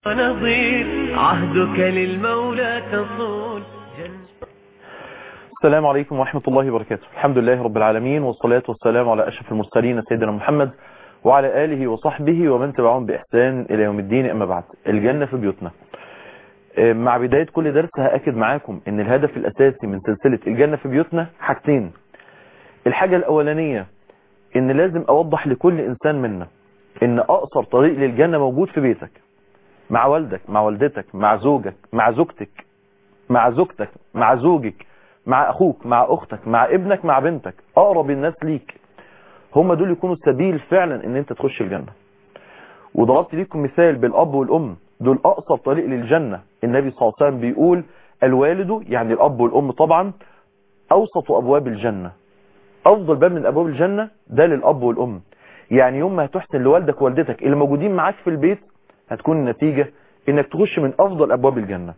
ونظير عهدك للمولى تصون جنة السلام عليكم ورحمة الله وبركاته الحمد لله رب العالمين والصلاة والسلام على أشرف المرسلين سيدنا محمد وعلى آله وصحبه ومن تبعهم بإحسان إلى يوم الدين أما بعد الجنة في بيوتنا مع بداية كل درس هأكد معاكم ان الهدف الأساسي من سلسلة الجنة في بيوتنا حاجتين الحاجة الأولانية ان لازم أوضح لكل إنسان منا ان أقصر طريق للجنة موجود في بيتك مع والدك مع والدتك مع زوجك مع زوجتك مع زوجتك مع زوجك مع أخوك مع أختك مع ابنك مع بنتك أقرب الناس ليك هم دول يكونوا السبيل فعلا ان انت تخش الجنة وضربت ليكم مثال بالأب والأم دول أقصر طريق للجنة النبي صلى الله عليه وسلم بيقول الوالد يعني الأب والأم طبعا أوسط أبواب الجنة أفضل باب من أبواب الجنة ده للأب والأم يعني يوم ما هتحسن لوالدك ووالدتك اللي موجودين معاك في البيت هتكون النتيجة انك تخش من أفضل أبواب الجنة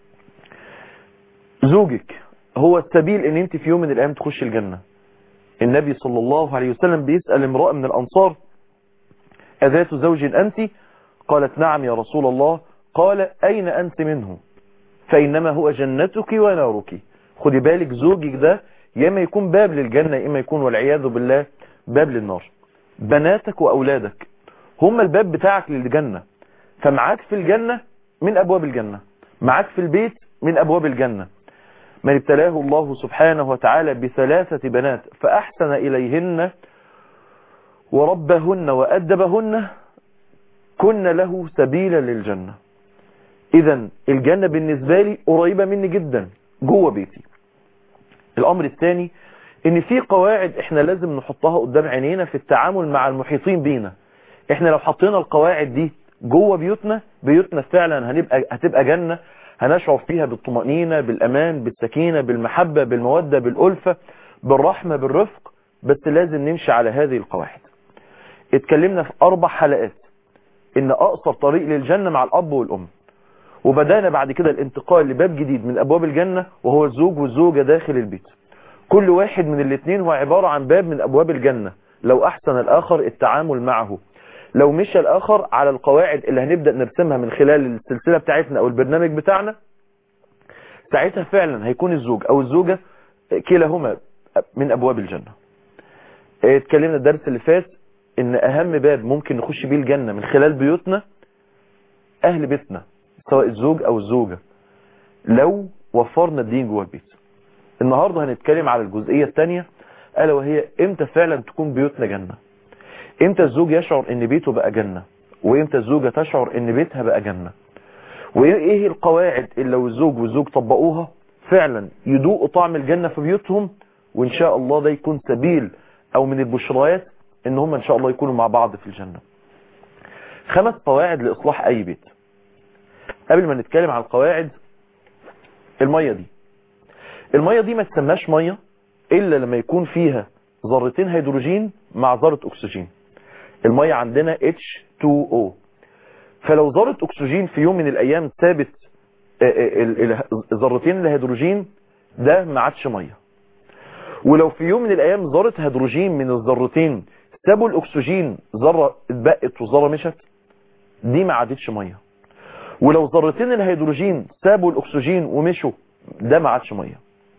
زوجك هو السبيل ان انت في يوم من الأيام تخش الجنة النبي صلى الله عليه وسلم بيسأل امرأة من الأنصار أذات زوج أنت قالت نعم يا رسول الله قال أين أنت منه فإنما هو جنتك ونارك خدي بالك زوجك ده ياما يكون باب للجنة إما يكون والعياذ بالله باب للنار بناتك وأولادك هم الباب بتاعك للجنة فمعاك في الجنة من أبواب الجنة معاك في البيت من أبواب الجنة من ابتلاه الله سبحانه وتعالى بثلاثة بنات فأحسن إليهن وربهن وأدبهن كن له سبيلا للجنة اذا الجنة بالنسبة لي قريبة مني جدا جوه بيتي الامر الثاني ان في قواعد احنا لازم نحطها قدام عينينا في التعامل مع المحيطين بينا احنا لو حطينا القواعد دي جوه بيوتنا بيوتنا فعلا هنبقى هتبقى جنة هنشعر فيها بالطمأنينة بالامان بالسكينة بالمحبة بالمودة بالألفة بالرحمة بالرفق بس لازم نمشي على هذه القواعد اتكلمنا في اربع حلقات ان اقصر طريق للجنة مع الاب والام وبدأنا بعد كده الانتقال لباب جديد من ابواب الجنة وهو الزوج والزوجة داخل البيت كل واحد من الاثنين هو عبارة عن باب من ابواب الجنة لو احسن الاخر التعامل معه لو مشى الاخر على القواعد اللي هنبدأ نرسمها من خلال السلسلة بتاعتنا او البرنامج بتاعنا ساعتها فعلا هيكون الزوج او الزوجة كلاهما من ابواب الجنة اتكلمنا الدرس اللي فات ان اهم باب ممكن نخش بيه الجنة من خلال بيوتنا اهل بيتنا سواء الزوج او الزوجة لو وفرنا الدين جوه البيت النهاردة هنتكلم على الجزئية الثانية الا وهي امتى فعلا تكون بيوتنا جنة امتى الزوج يشعر ان بيته بقى جنة وامتى الزوجة تشعر ان بيتها بقى جنة وايه القواعد اللي لو الزوج والزوج طبقوها فعلا يدوقوا طعم الجنة في بيوتهم وان شاء الله ده يكون سبيل او من البشريات ان هم ان شاء الله يكونوا مع بعض في الجنة خمس قواعد لاصلاح اي بيت قبل ما نتكلم عن القواعد المية دي المية دي ما تسماش مية الا لما يكون فيها ذرتين هيدروجين مع ذرة اكسجين المية عندنا H2O فلو ذرة اكسجين في يوم من الايام ثابت ذرتين الهيدروجين ده ما عادش ميه ولو في يوم من الايام ذره هيدروجين من الذرتين سابوا الاكسجين ذره اتبقت وذره مشت دي ما عادتش ميه ولو ذرتين الهيدروجين سابوا الاكسجين ومشوا ده ما عادش ميه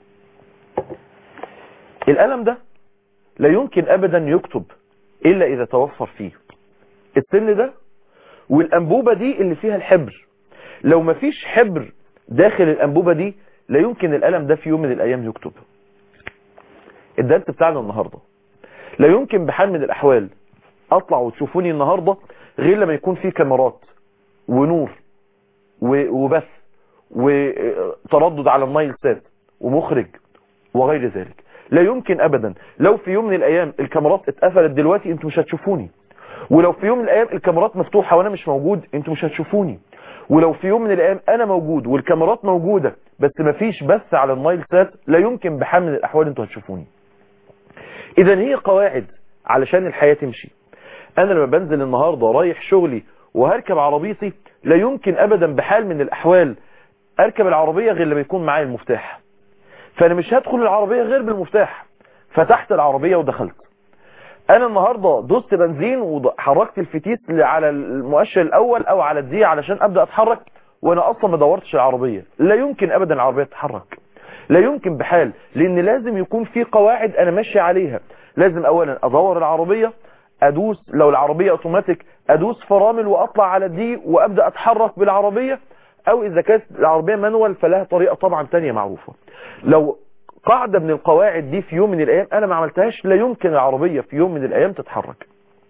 القلم ده لا يمكن ابدا يكتب الا اذا توفر فيه السن ده والانبوبه دي اللي فيها الحبر لو ما فيش حبر داخل الانبوبه دي لا يمكن القلم ده في يوم من الايام يكتب الدرس بتاعنا النهاردة لا يمكن بحال من الأحوال أطلع وتشوفوني النهاردة غير لما يكون في كاميرات ونور وبث وتردد على النايل سات ومخرج وغير ذلك لا يمكن أبدا لو في يوم من الأيام الكاميرات اتقفلت دلوقتي انتوا مش هتشوفوني ولو في يوم من الأيام الكاميرات مفتوحة وأنا مش موجود انتوا مش هتشوفوني ولو في يوم من الأيام أنا موجود والكاميرات موجودة بس مفيش بث على النايل سات لا يمكن بحال من الأحوال انتوا هتشوفوني اذا هي قواعد علشان الحياة تمشي انا لما بنزل النهاردة رايح شغلي وهركب عربيتي لا يمكن ابدا بحال من الاحوال اركب العربية غير لما يكون معايا المفتاح فانا مش هدخل العربية غير بالمفتاح فتحت العربية ودخلت انا النهاردة دوست بنزين وحركت الفتيس على المؤشر الاول او على الدي علشان ابدأ اتحرك وانا اصلا ما دورتش العربية لا يمكن ابدا العربية تتحرك لا يمكن بحال لان لازم يكون في قواعد انا ماشي عليها لازم اولا ادور العربية ادوس لو العربية اوتوماتيك ادوس فرامل واطلع على دي وابدأ اتحرك بالعربية او اذا كانت العربية مانوال فلها طريقة طبعا تانية معروفة لو قاعدة من القواعد دي في يوم من الايام انا ما عملتهاش لا يمكن العربية في يوم من الايام تتحرك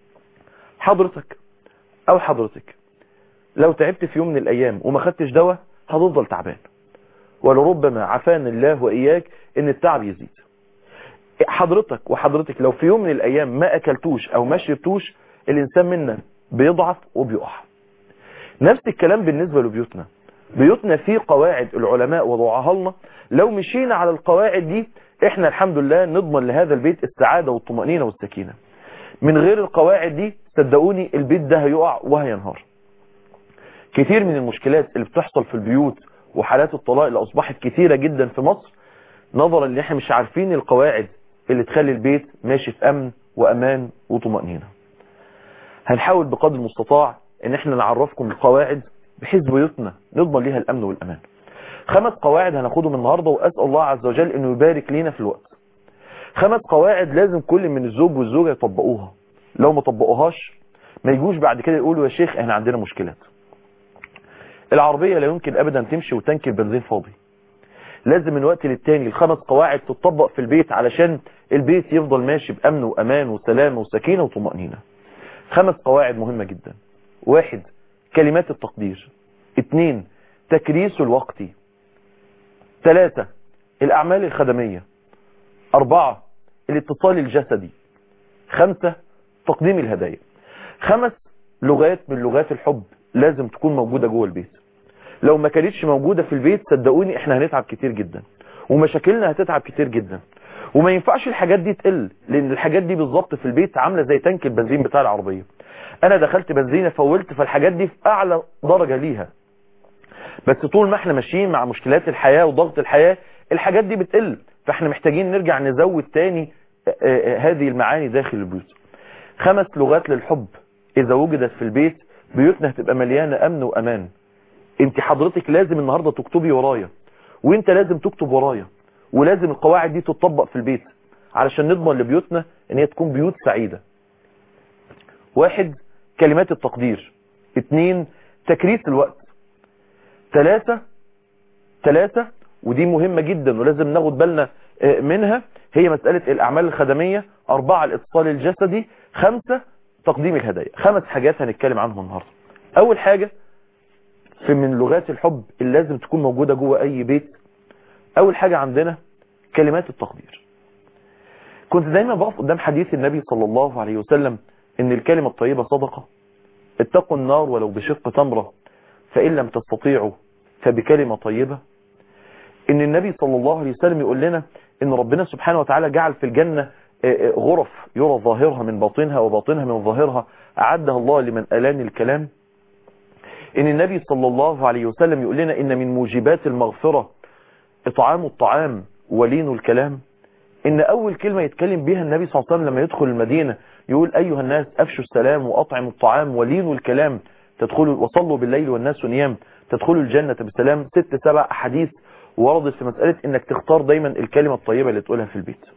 حضرتك او حضرتك لو تعبت في يوم من الايام وما خدتش دواء هتفضل تعبان ولربما عافانا الله واياك ان التعب يزيد حضرتك وحضرتك لو في يوم من الايام ما اكلتوش او ما شربتوش الانسان منا بيضعف وبيقع نفس الكلام بالنسبة لبيوتنا بيوتنا في قواعد العلماء وضعها لنا لو مشينا على القواعد دي احنا الحمد لله نضمن لهذا البيت السعادة والطمأنينة والسكينة من غير القواعد دي صدقوني البيت ده هيقع وهينهار كتير من المشكلات اللي بتحصل في البيوت وحالات الطلاق اللي اصبحت كتيرة جدا في مصر نظرا ان احنا مش عارفين القواعد اللي تخلي البيت ماشي في امن وامان وطمأنينة هنحاول بقدر المستطاع ان احنا نعرفكم القواعد بحيث بيوتنا نضمن ليها الامن والامان خمس قواعد هناخدهم النهاردة واسأل الله عز وجل انه يبارك لينا في الوقت خمس قواعد لازم كل من الزوج والزوجة يطبقوها لو ما طبقوهاش ما يجوش بعد كده يقولوا يا شيخ احنا عندنا مشكلات العربية لا يمكن ابدا تمشي وتنكي البنزين فاضي لازم من وقت للتاني الخمس قواعد تطبق في البيت علشان البيت يفضل ماشي بامن وامان وسلام وسكينة وطمأنينة خمس قواعد مهمة جدا واحد كلمات التقدير اثنين تكريس الوقت ثلاثة الاعمال الخدمية اربعة الاتصال الجسدي خمسة تقديم الهدايا خمس لغات من لغات الحب لازم تكون موجودة جوه البيت لو ما كانتش موجودة في البيت صدقوني احنا هنتعب كتير جدا ومشاكلنا هتتعب كتير جدا وما ينفعش الحاجات دي تقل لان الحاجات دي بالظبط في البيت عاملة زي تانك البنزين بتاع العربية انا دخلت بنزينة فولت فالحاجات دي في اعلى درجة ليها بس طول ما احنا ماشيين مع مشكلات الحياة وضغط الحياة الحاجات دي بتقل فاحنا محتاجين نرجع نزود تاني هذه المعاني داخل البيوت خمس لغات للحب اذا وجدت في البيت بيوتنا هتبقى مليانة امن وامان انت حضرتك لازم النهاردة تكتبي ورايا وانت لازم تكتب ورايا ولازم القواعد دي تطبق في البيت علشان نضمن لبيوتنا ان هي تكون بيوت سعيدة واحد كلمات التقدير اتنين تكريس الوقت ثلاثة ثلاثة ودي مهمة جدا ولازم ناخد بالنا منها هي مسألة الأعمال الخدمية أربعة الاتصال الجسدي خمسة تقديم الهدايا خمس حاجات هنتكلم عنهم النهاردة أول حاجة في من لغات الحب اللي لازم تكون موجودة جوه أي بيت أول حاجة عندنا كلمات التقدير كنت دايما بقف قدام حديث النبي صلى الله عليه وسلم إن الكلمة الطيبة صدقة اتقوا النار ولو بشق تمرة فإن لم تستطيعوا فبكلمة طيبة إن النبي صلى الله عليه وسلم يقول لنا إن ربنا سبحانه وتعالى جعل في الجنة غرف يرى ظاهرها من باطنها وباطنها من ظاهرها أعدها الله لمن ألان الكلام إن النبي صلى الله عليه وسلم يقول لنا إن من موجبات المغفرة إطعام الطعام ولين الكلام إن أول كلمة يتكلم بها النبي صلى الله عليه وسلم لما يدخل المدينة يقول أيها الناس أفشوا السلام وأطعموا الطعام ولينوا الكلام تدخلوا وصلوا بالليل والناس نيام تدخلوا الجنة بسلام ست سبع أحاديث وردت في مسألة إنك تختار دايما الكلمة الطيبة اللي تقولها في البيت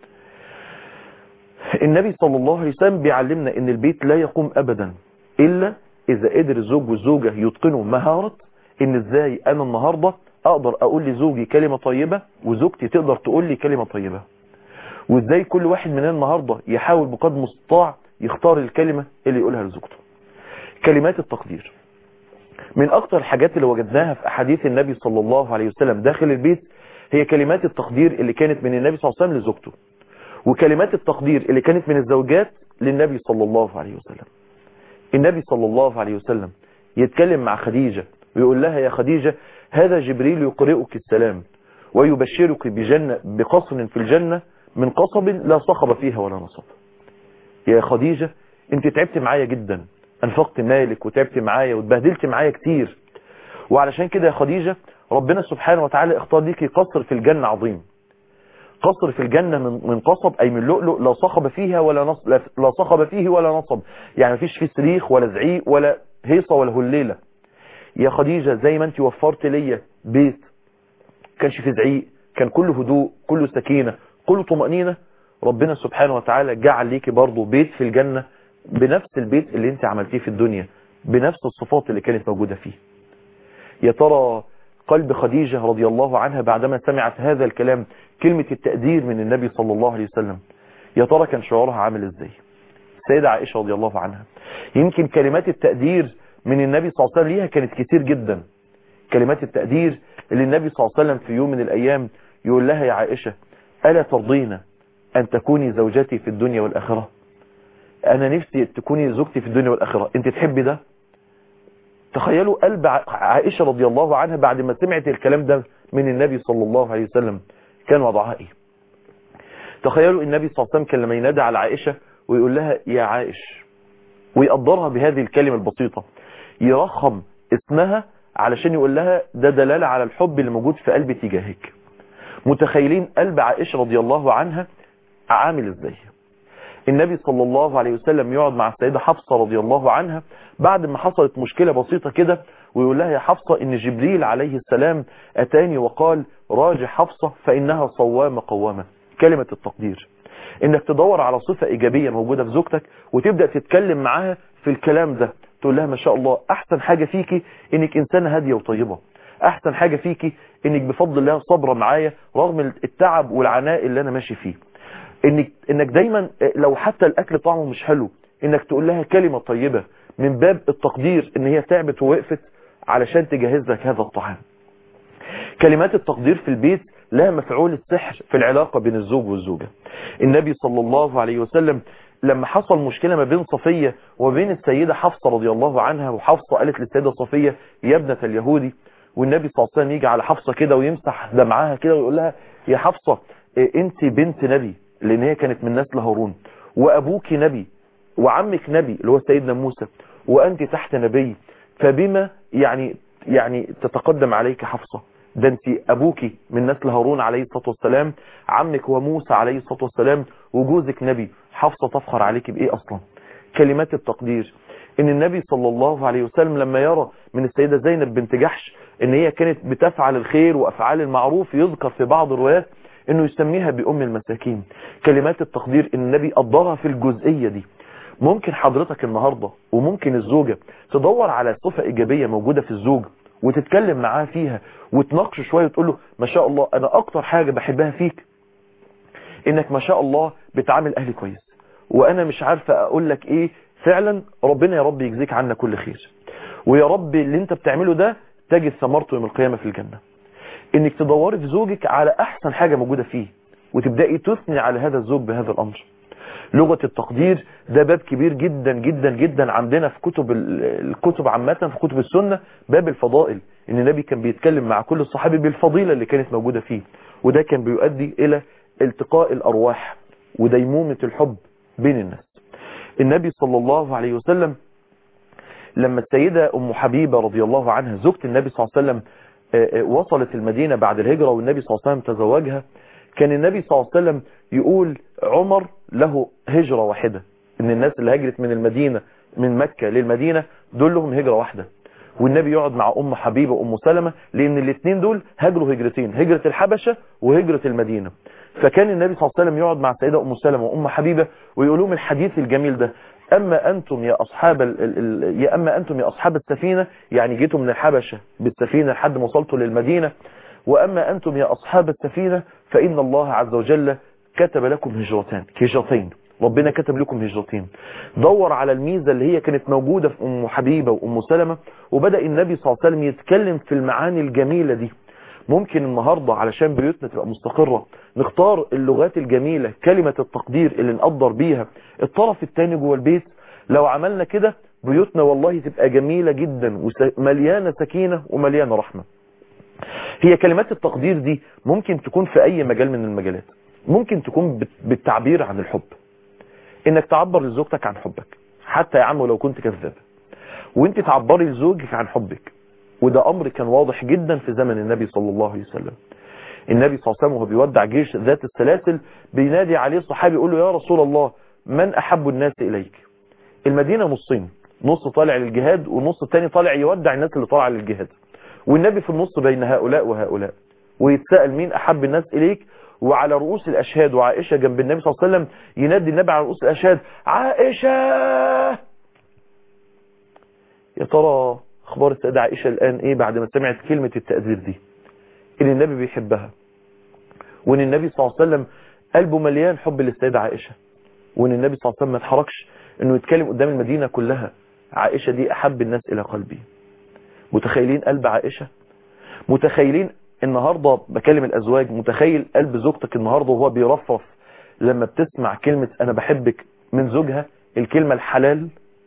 النبي صلى الله عليه وسلم بيعلمنا ان البيت لا يقوم ابدا الا اذا قدر الزوج والزوجة يتقنوا مهارة ان ازاي انا النهاردة اقدر اقول لزوجي كلمة طيبة وزوجتي تقدر تقول لي كلمة طيبة وازاي كل واحد مننا النهاردة يحاول بقدر المستطاع يختار الكلمة اللي يقولها لزوجته كلمات التقدير من اكتر الحاجات اللي وجدناها في احاديث النبي صلى الله عليه وسلم داخل البيت هي كلمات التقدير اللي كانت من النبي صلى الله عليه وسلم لزوجته وكلمات التقدير اللي كانت من الزوجات للنبي صلى الله عليه وسلم النبي صلى الله عليه وسلم يتكلم مع خديجة ويقول لها يا خديجة هذا جبريل يقرئك السلام ويبشرك بجنة بقصر في الجنة من قصب لا صخب فيها ولا نصب يا خديجة انت تعبت معايا جدا انفقت مالك وتعبت معايا واتبهدلت معايا كتير وعلشان كده يا خديجة ربنا سبحانه وتعالى اختار ليكي قصر في الجنة عظيم قصر في الجنة من من قصب أي من لؤلؤ لا صخب فيها ولا نصب لا لا صخب فيه ولا نصب يعني مفيش فيه صريخ ولا زعيق ولا هيصة ولا هليلة يا خديجة زي ما انت وفرت ليا بيت كانش فيه زعيق كان كله هدوء كله سكينة كله طمأنينة ربنا سبحانه وتعالى جعل ليكي برضه بيت في الجنة بنفس البيت اللي انت عملتيه في الدنيا بنفس الصفات اللي كانت موجودة فيه يا ترى قلب خديجة رضي الله عنها بعدما سمعت هذا الكلام كلمة التقدير من النبي صلى الله عليه وسلم يا ترى كان شعورها عامل ازاي السيدة عائشة رضي الله عنها يمكن كلمات التقدير من النبي صلى الله عليه وسلم ليها كانت كتير جدا كلمات التقدير اللي النبي صلى الله عليه وسلم في يوم من الأيام يقول لها يا عائشة ألا ترضين أن تكوني زوجتي في الدنيا والآخرة أنا نفسي تكوني زوجتي في الدنيا والآخرة أنت تحبي ده تخيلوا قلب عائشة رضي الله عنها بعد ما سمعت الكلام ده من النبي صلى الله عليه وسلم كان وضعها ايه تخيلوا النبي صلى الله عليه وسلم كان لما ينادى على عائشة ويقول لها يا عائش ويقدرها بهذه الكلمة البسيطة يرخم اسمها علشان يقول لها ده دلالة على الحب اللي موجود في قلبي تجاهك متخيلين قلب عائشة رضي الله عنها عامل ازاي النبي صلى الله عليه وسلم يقعد مع السيدة حفصة رضي الله عنها بعد ما حصلت مشكلة بسيطة كده ويقول لها يا حفصة ان جبريل عليه السلام اتاني وقال راجع حفصة فانها صوامة قوامة كلمة التقدير انك تدور على صفة ايجابية موجودة في زوجتك وتبدأ تتكلم معاها في الكلام ده تقول لها ما شاء الله احسن حاجة فيكي انك انسانة هادية وطيبة احسن حاجة فيكي انك بفضل الله صبرة معايا رغم التعب والعناء اللي انا ماشي فيه انك انك دايما لو حتى الاكل طعمه مش حلو انك تقول لها كلمة طيبة من باب التقدير ان هي تعبت ووقفت علشان تجهز لك هذا الطعام كلمات التقدير في البيت لها مفعول السحر في العلاقة بين الزوج والزوجة النبي صلى الله عليه وسلم لما حصل مشكلة ما بين صفية وبين السيدة حفصة رضي الله عنها وحفصة قالت للسيدة صفية يا ابنة اليهودي والنبي صلى الله عليه وسلم يجي على حفصة كده ويمسح دمعها كده ويقول لها يا حفصة انت بنت نبي لان هي كانت من نسل هارون وابوك نبي وعمك نبي اللي هو سيدنا موسى وانت تحت نبي فبما يعني يعني تتقدم عليك حفصة ده انت ابوك من نسل هارون عليه الصلاة والسلام عمك هو موسى عليه الصلاة والسلام وجوزك نبي حفصة تفخر عليك بايه اصلا كلمات التقدير ان النبي صلى الله عليه وسلم لما يرى من السيدة زينب بنت جحش ان هي كانت بتفعل الخير وافعال المعروف يذكر في بعض الروايات انه يسميها بام المساكين كلمات التقدير ان النبي قدرها في الجزئية دي ممكن حضرتك النهاردة وممكن الزوجة تدور على صفة ايجابية موجودة في الزوج وتتكلم معاه فيها وتناقش شوية وتقول له ما شاء الله انا اكتر حاجة بحبها فيك انك ما شاء الله بتعامل اهلي كويس وانا مش عارفة اقول لك ايه فعلا ربنا يا رب يجزيك عنا كل خير ويا رب اللي انت بتعمله ده تجد ثمرته يوم القيامة في الجنة انك تدوري في زوجك على احسن حاجة موجودة فيه وتبدأي تثني على هذا الزوج بهذا الامر لغة التقدير ده باب كبير جدا جدا جدا عندنا في كتب الكتب عامة في كتب السنة باب الفضائل ان النبي كان بيتكلم مع كل الصحابي بالفضيلة اللي كانت موجودة فيه وده كان بيؤدي الى التقاء الارواح وديمومة الحب بين الناس النبي صلى الله عليه وسلم لما السيدة ام حبيبة رضي الله عنها زوجة النبي صلى الله عليه وسلم وصلت المدينة بعد الهجرة والنبي صلى الله عليه وسلم تزوجها كان النبي صلى الله عليه وسلم يقول عمر له هجرة واحدة ان الناس اللي هجرت من المدينة من مكة للمدينة دول لهم هجرة واحدة والنبي يقعد مع ام حبيبة وام سلمة لان الاثنين دول هجروا هجرتين هجرة الحبشة وهجرة المدينة فكان النبي صلى الله عليه وسلم يقعد مع السيدة ام سلمة وام حبيبة ويقول لهم الحديث الجميل ده اما انتم يا اصحاب ال ال يا اما انتم يا اصحاب السفينة يعني جيتوا من الحبشة بالسفينة لحد ما وصلتوا للمدينة واما انتم يا اصحاب السفينة فان الله عز وجل كتب لكم هجرتان هجرتين ربنا كتب لكم هجرتين دور على الميزة اللي هي كانت موجودة في ام حبيبة وام سلمة وبدأ النبي صلى الله عليه وسلم يتكلم في المعاني الجميلة دي ممكن النهاردة علشان بيوتنا تبقى مستقرة نختار اللغات الجميلة كلمة التقدير اللي نقدر بيها الطرف التاني جوه البيت لو عملنا كده بيوتنا والله تبقى جميلة جدا ومليانة سكينة ومليانة رحمة هي كلمات التقدير دي ممكن تكون في اي مجال من المجالات ممكن تكون بالتعبير عن الحب انك تعبر لزوجتك عن حبك حتى يا عم ولو كنت كذاب وانت تعبري لزوجك عن حبك وده امر كان واضح جدا في زمن النبي صلى الله عليه وسلم النبي صلى الله عليه وسلم وهو بيودع جيش ذات السلاسل بينادي عليه صحابي يقول له يا رسول الله من أحب الناس إليك المدينة نصين نص طالع للجهاد والنص الثاني طالع يودع الناس اللي طالعه للجهاد والنبي في النص بين هؤلاء وهؤلاء ويتساءل مين أحب الناس إليك وعلى رؤوس الأشهاد وعائشة جنب النبي صلى الله عليه وسلم ينادي النبي على رؤوس الأشهاد عائشة يا ترى اخبار السيدة عائشة الآن ايه بعد ما سمعت كلمة التقدير دي ان النبي بيحبها وان النبي صلى الله عليه وسلم قلبه مليان حب للسيدة عائشة وان النبي صلى الله عليه وسلم ما اتحركش انه يتكلم قدام المدينة كلها عائشة دي احب الناس الى قلبي متخيلين قلب عائشة متخيلين النهاردة بكلم الازواج متخيل قلب زوجتك النهاردة وهو بيرفرف لما بتسمع كلمة انا بحبك من زوجها الكلمة الحلال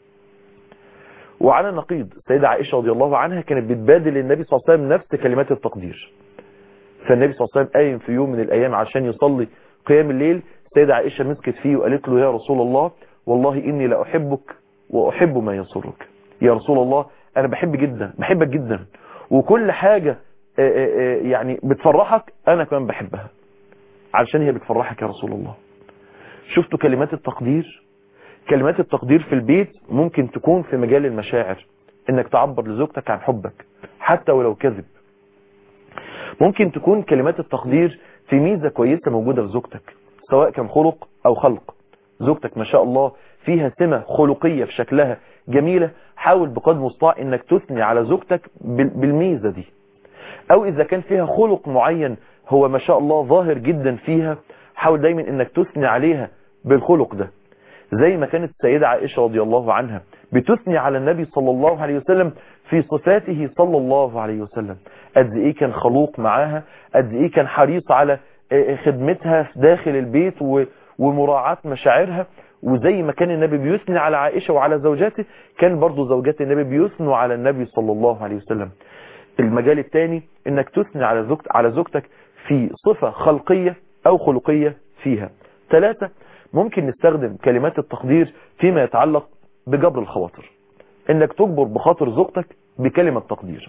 وعلى نقيض السيدة عائشة رضي الله عنها كانت بتبادل للنبي صلى الله عليه وسلم نفس كلمات التقدير فالنبي صلى الله عليه وسلم قايم في يوم من الأيام عشان يصلي قيام الليل السيدة عائشة مسكت فيه وقالت له يا رسول الله والله إني لأحبك وأحب ما يسرك يا رسول الله أنا بحب جدا بحبك جدا وكل حاجة يعني بتفرحك أنا كمان بحبها علشان هي بتفرحك يا رسول الله شفتوا كلمات التقدير كلمات التقدير في البيت ممكن تكون في مجال المشاعر انك تعبر لزوجتك عن حبك حتى ولو كذب ممكن تكون كلمات التقدير في ميزة كويسة موجودة في زوجتك سواء كان خلق او خلق زوجتك ما شاء الله فيها سمة خلقية في شكلها جميلة حاول بقدر المستطاع انك تثني على زوجتك بالميزة دي او اذا كان فيها خلق معين هو ما شاء الله ظاهر جدا فيها حاول دايما انك تثني عليها بالخلق ده زي ما كانت السيدة عائشة رضي الله عنها بتثني على النبي صلى الله عليه وسلم في صفاته صلى الله عليه وسلم قد ايه كان خلوق معاها قد ايه كان حريص على خدمتها في داخل البيت ومراعاة مشاعرها وزي ما كان النبي بيثني على عائشة وعلى زوجاته كان برضو زوجات النبي بيثنوا على النبي صلى الله عليه وسلم المجال الثاني انك تثني على زوجت على زوجتك في صفة خلقية او خلقية فيها ثلاثة ممكن نستخدم كلمات التقدير فيما يتعلق بجبر الخواطر انك تجبر بخاطر زوجتك بكلمة تقدير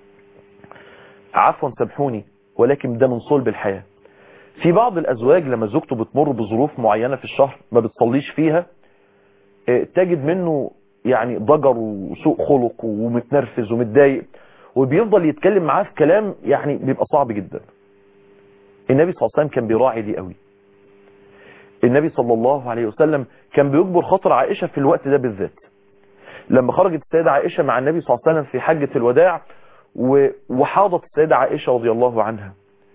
عفوا سامحوني ولكن ده من صلب الحياة في بعض الازواج لما زوجته بتمر بظروف معينة في الشهر ما بتصليش فيها تجد منه يعني ضجر وسوء خلق ومتنرفز ومتضايق وبيفضل يتكلم معاه في كلام يعني بيبقى صعب جدا النبي صلى الله عليه وسلم كان بيراعي دي قوي النبي صلى الله عليه وسلم كان بيجبر خاطر عائشة في الوقت ده بالذات لما خرجت السيدة عائشة مع النبي صلى الله عليه وسلم في حجة الوداع وحاضت السيدة عائشة رضي الله عنها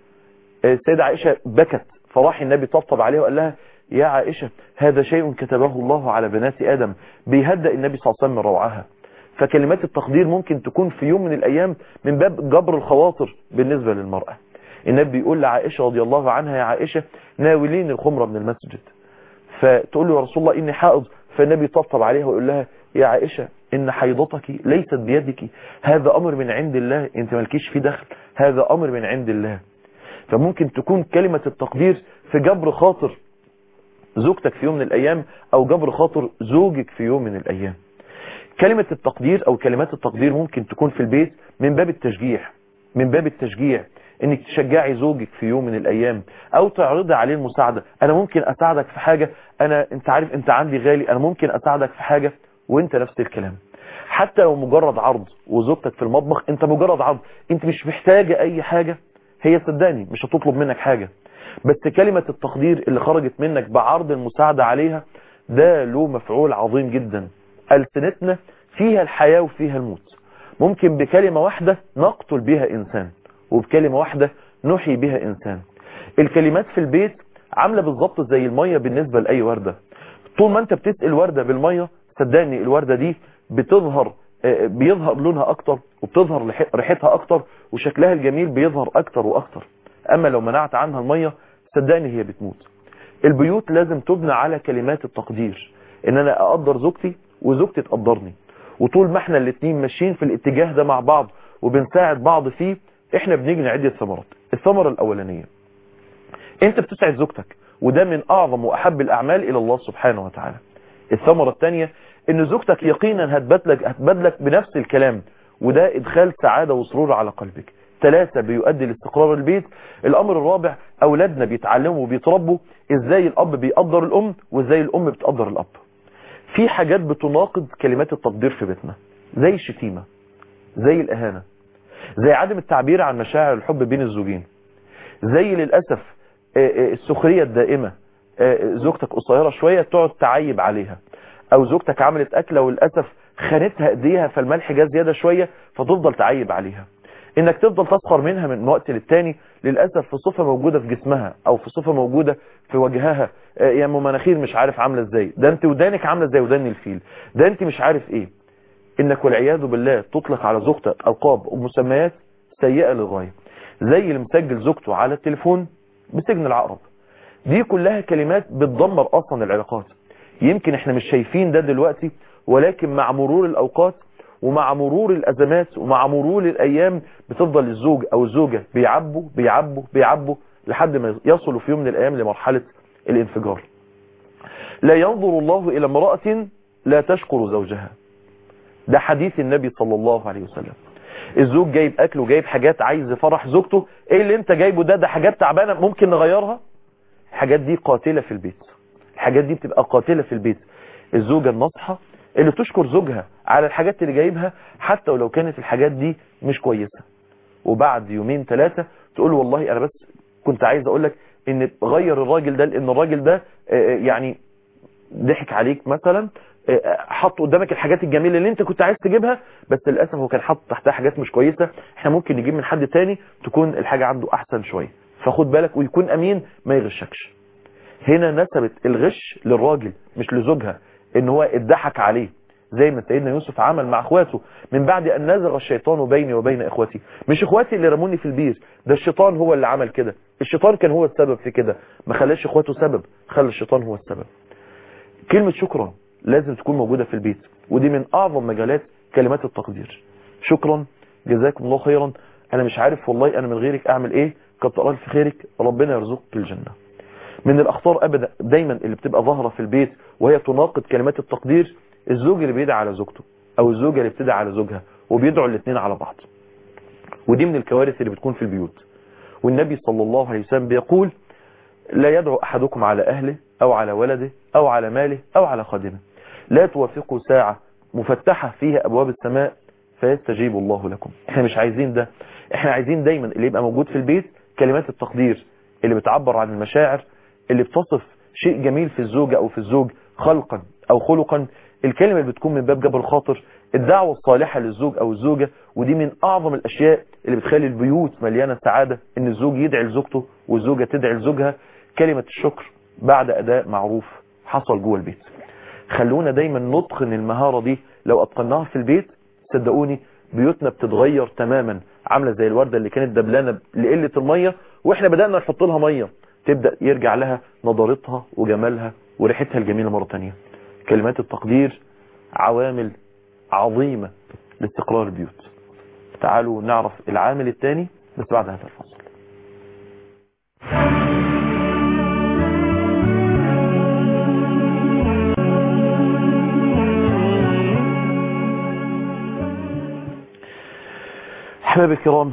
السيدة عائشة بكت فراح النبي طبطب عليها وقال لها يا عائشة هذا شيء كتبه الله على بنات آدم بيهدأ النبي صلى الله عليه وسلم من روعها فكلمات التقدير ممكن تكون في يوم من الأيام من باب جبر الخواطر بالنسبة للمرأة النبي بيقول لعائشة رضي الله عنها يا عائشة ناولين الخمرة من المسجد فتقول له يا رسول الله إني حائض فالنبي طبطب عليها ويقول لها يا عائشة إن حيضتك ليست بيدك هذا أمر من عند الله أنت مالكيش في دخل هذا أمر من عند الله فممكن تكون كلمة التقدير في جبر خاطر زوجتك في يوم من الأيام أو جبر خاطر زوجك في يوم من الأيام كلمة التقدير أو كلمات التقدير ممكن تكون في البيت من باب التشجيع من باب التشجيع انك تشجعي زوجك في يوم من الايام او تعرضي عليه المساعدة انا ممكن اساعدك في حاجة انا انت عارف انت عندي غالي انا ممكن اساعدك في حاجة وانت نفس الكلام حتى لو مجرد عرض وزوجتك في المطبخ انت مجرد عرض انت مش محتاجة اي حاجة هي صدقني مش هتطلب منك حاجة بس كلمة التقدير اللي خرجت منك بعرض المساعدة عليها ده له مفعول عظيم جدا ألسنتنا فيها الحياة وفيها الموت ممكن بكلمة واحدة نقتل بها إنسان وبكلمة واحدة نحيي بها إنسان الكلمات في البيت عاملة بالظبط زي المية بالنسبة لأي وردة طول ما انت بتسقي الوردة بالمية صدقني الوردة دي بتظهر بيظهر لونها اكتر وبتظهر ريحتها اكتر وشكلها الجميل بيظهر اكتر واكتر اما لو منعت عنها المية صدقني هي بتموت البيوت لازم تبنى على كلمات التقدير ان انا اقدر زوجتي وزوجتي تقدرني وطول ما احنا الاتنين ماشيين في الاتجاه ده مع بعض وبنساعد بعض فيه احنا بنجني عدة ثمرات الثمرة الاولانية انت بتسعد زوجتك وده من اعظم واحب الاعمال الى الله سبحانه وتعالى الثمرة الثانية ان زوجتك يقينا هتبادلك هتبادلك بنفس الكلام وده ادخال سعادة وسرور على قلبك ثلاثة بيؤدي لاستقرار البيت الامر الرابع اولادنا بيتعلموا وبيتربوا ازاي الاب بيقدر الام وازاي الام بتقدر الاب في حاجات بتناقض كلمات التقدير في بيتنا زي الشتيمة زي الاهانة زي عدم التعبير عن مشاعر الحب بين الزوجين زي للأسف السخرية الدائمة زوجتك قصيرة شوية تقعد تعيب عليها او زوجتك عملت اكلة وللأسف خانتها ايديها فالملح جاء زيادة شوية فتفضل تعيب عليها انك تفضل تسخر منها من وقت للتاني للأسف في صفة موجودة في جسمها او في صفة موجودة في وجهها يا ام مناخير مش عارف عاملة ازاي ده انت ودانك عاملة ازاي ودان الفيل ده انت مش عارف ايه انك والعياذ بالله تطلق على زوجتك القاب ومسميات سيئة للغاية زي اللي مسجل زوجته على التليفون بسجن العقرب دي كلها كلمات بتدمر اصلا العلاقات يمكن احنا مش شايفين ده دلوقتي ولكن مع مرور الاوقات ومع مرور الازمات ومع مرور الايام بتفضل الزوج او الزوجة بيعبوا بيعبوا بيعبوا لحد ما يصلوا في يوم من الايام لمرحلة الانفجار لا ينظر الله الى امرأة لا تشكر زوجها ده حديث النبي صلى الله عليه وسلم الزوج جايب اكل وجايب حاجات عايز يفرح زوجته ايه اللي انت جايبه ده ده حاجات تعبانه ممكن نغيرها الحاجات دي قاتله في البيت الحاجات دي بتبقى قاتله في البيت الزوجه الناصحه اللي تشكر زوجها على الحاجات اللي جايبها حتى ولو كانت الحاجات دي مش كويسه وبعد يومين ثلاثه تقول والله انا بس كنت عايز اقول لك ان غير الراجل ده لان الراجل ده يعني ضحك عليك مثلا حط قدامك الحاجات الجميلة اللي انت كنت عايز تجيبها بس للأسف هو كان حاطط تحتها حاجات مش كويسة احنا ممكن نجيب من حد تاني تكون الحاجة عنده احسن شوية فخد بالك ويكون امين ما يغشكش هنا نسبت الغش للراجل مش لزوجها ان هو اتضحك عليه زي ما سيدنا يوسف عمل مع اخواته من بعد ان نزغ الشيطان بيني وبين اخواتي مش اخواتي اللي رموني في البير ده الشيطان هو اللي عمل كده الشيطان كان هو السبب في كده ما خلاش اخواته سبب خلى الشيطان هو السبب كلمة شكرا لازم تكون موجودة في البيت ودي من اعظم مجالات كلمات التقدير شكرا جزاكم الله خيرا انا مش عارف والله انا من غيرك اعمل ايه كتر الف خيرك ربنا يرزقك الجنة من الاخطار ابدا دايما اللي بتبقى ظاهرة في البيت وهي تناقض كلمات التقدير الزوج اللي بيدعي على زوجته او الزوجة اللي بتدعي على زوجها وبيدعوا الاثنين على بعض ودي من الكوارث اللي بتكون في البيوت والنبي صلى الله عليه وسلم بيقول لا يدعو احدكم على اهله او على ولده او على ماله او على خادمه لا توافقوا ساعة مفتحة فيها أبواب السماء فيستجيب الله لكم احنا مش عايزين ده احنا عايزين دايما اللي يبقى موجود في البيت كلمات التقدير اللي بتعبر عن المشاعر اللي بتصف شيء جميل في الزوجة أو في الزوج خلقا أو خلقا الكلمة اللي بتكون من باب جبر الخاطر الدعوة الصالحة للزوج أو الزوجة ودي من أعظم الأشياء اللي بتخلي البيوت مليانة سعادة إن الزوج يدعي لزوجته والزوجة تدعي لزوجها كلمة الشكر بعد أداء معروف حصل جوه البيت خلونا دايما نتقن المهارة دي لو اتقناها في البيت صدقوني بيوتنا بتتغير تماما عاملة زي الوردة اللي كانت دبلانة لقلة المية واحنا بدأنا نحط لها مية تبدأ يرجع لها نضارتها وجمالها وريحتها الجميلة مرة تانية كلمات التقدير عوامل عظيمة لاستقرار البيوت تعالوا نعرف العامل الثاني بس بعد هذا الفصل احبابي الكرام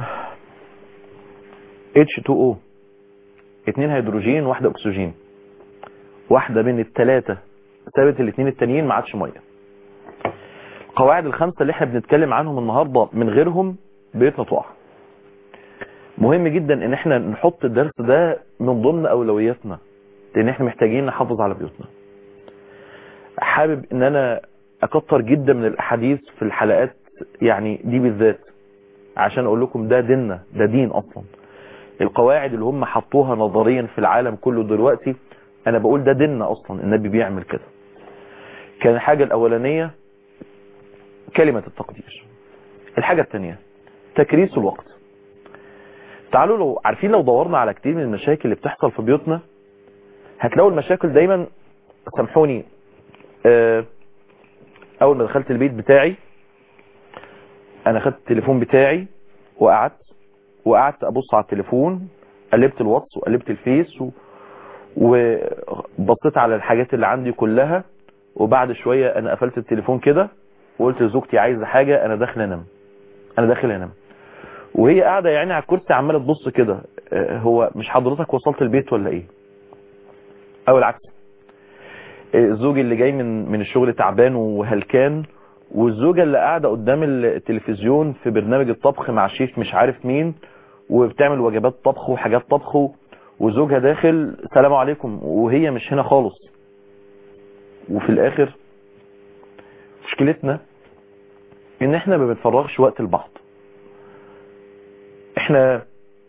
H2O اتنين هيدروجين واحدة اكسجين واحدة من التلاتة ثابت الاتنين التانيين ما عادش ميه القواعد الخمسة اللي احنا بنتكلم عنهم النهاردة من غيرهم بيتنا تقع مهم جدا ان احنا نحط الدرس ده من ضمن اولوياتنا لان احنا محتاجين نحافظ على بيوتنا حابب ان انا اكتر جدا من الاحاديث في الحلقات يعني دي بالذات عشان اقول لكم ده ديننا ده دين اصلا القواعد اللي هم حطوها نظريا في العالم كله دلوقتي انا بقول ده ديننا اصلا النبي بيعمل كده كان الحاجة الاولانية كلمة التقدير الحاجة الثانية تكريس الوقت تعالوا لو عارفين لو دورنا على كتير من المشاكل اللي بتحصل في بيوتنا هتلاقوا المشاكل دايما سامحوني اه اول ما دخلت البيت بتاعي انا خدت التليفون بتاعي وقعدت وقعدت ابص على التليفون قلبت الواتس وقلبت الفيس و... وبصيت على الحاجات اللي عندي كلها وبعد شوية انا قفلت التليفون كده وقلت لزوجتي عايزه حاجة انا داخل انام انا داخل انام وهي قاعده يعني على الكرسي عماله تبص كده آه، هو مش حضرتك وصلت البيت ولا ايه او العكس آه، الزوج اللي جاي من من الشغل تعبان وهلكان والزوجه اللي قاعده قدام التلفزيون في برنامج الطبخ مع شيف مش عارف مين وبتعمل وجبات طبخ وحاجات طبخ وزوجها داخل سلام عليكم وهي مش هنا خالص وفي الاخر مشكلتنا ان احنا ما بنفرغش وقت لبعض احنا